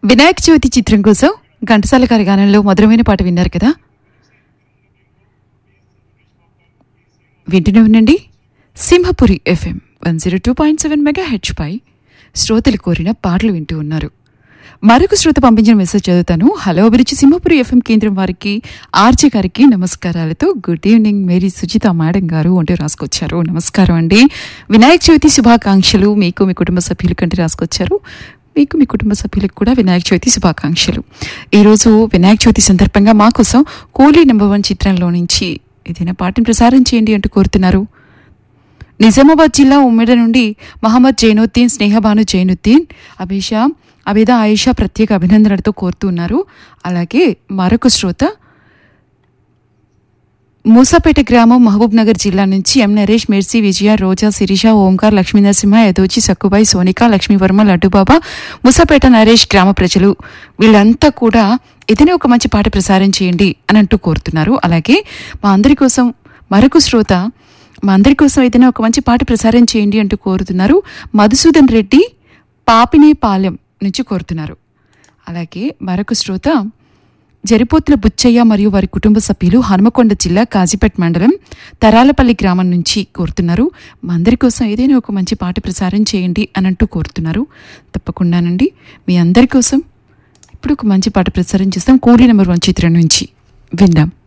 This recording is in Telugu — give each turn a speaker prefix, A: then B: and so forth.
A: వినాయక చవితి చిత్రం కోసం ఘంటసాల గారి గానంలో మధురమైన పాట విన్నారు కదా వింటూనే ఉండండి Simhapuri F M one zero two point seven మెగా హెచ్ పై శ్రోతలు కోరిన పాటలు వింటూ ఉన్నారు మరొక శ్రోత పంపించిన మెసేజ్ చదువుతాను హలో అభిరుచి సింహపురి ఎఫ్ఎం కేంద్రం వారికి ఆర్జే గారికి నమస్కారాలతో good evening Mary Sujitha madam గారు అంటూ రాసుకొచ్చారు నమస్కారం అండి వినాయక చవితి శుభాకాంక్షలు మీకు మీ కుటుంబ సభ్యుల కంటే రాసుకొచ్చారు మీకు మీ కుటుంబ సభ్యులకు కూడా వినాయక చవితి శుభాకాంక్షలు ఈరోజు వినాయక చవితి సందర్భంగా మా కోసం కూలీ నెంబర్ వన్ చిత్రంలో నుంచి ఏదైనా పాటను ప్రసారం చేయండి అంటూ కోరుతున్నారు నిజామాబాద్ జిల్లా ఉమ్మెడ నుండి మహమ్మద్ జైనుద్దీన్ స్నేహబాను జైనుద్దీన్ అభిషా అబిద ఆయిషా ప్రత్యేక అభినందనలతో కోరుతున్నారు అలాగే మరొక శ్రోత మూసాపేట గ్రామం మహబూబ్ నగర్ జిల్లా నుంచి ఎం నరేష్ మెర్సీ విజయ రోజా శిరీష ఓంకార్ లక్ష్మీ నరసింహ యదోచి సక్కుబాయి సోనిక లక్ష్మీవర్మ లడ్డుబాబా మూసాపేట నరేష్ గ్రామ ప్రజలు వీళ్ళంతా కూడా ఏదైనా ఒక మంచి పాట ప్రసారం చేయండి అని అంటూ కోరుతున్నారు అలాగే మా అందరి కోసం మరొక శ్రోత మా అందరి కోసం ఏదైనా ఒక మంచి పాట ప్రసారం చేయండి అంటూ కోరుతున్నారు మధుసూదన్ రెడ్డి పాపినేపాలెం నుంచి కోరుతున్నారు అలాగే మరొక శ్రోత జరిపోతుల బుచ్చయ్య మరియు వారి కుటుంబ సభ్యులు హనుమకొండ జిల్లా కాజీపేట్ మండలం తరాలపల్లి గ్రామం నుంచి కోరుతున్నారు మా అందరి కోసం ఏదైనా ఒక మంచి పాట ప్రసారం చేయండి అని అంటూ కోరుతున్నారు తప్పకుండానండి మీ అందరి కోసం ఇప్పుడు ఒక మంచి పాట ప్రసారం చేస్తాం కూలీ నెంబర్ వన్ చిత్రం నుంచి విందాం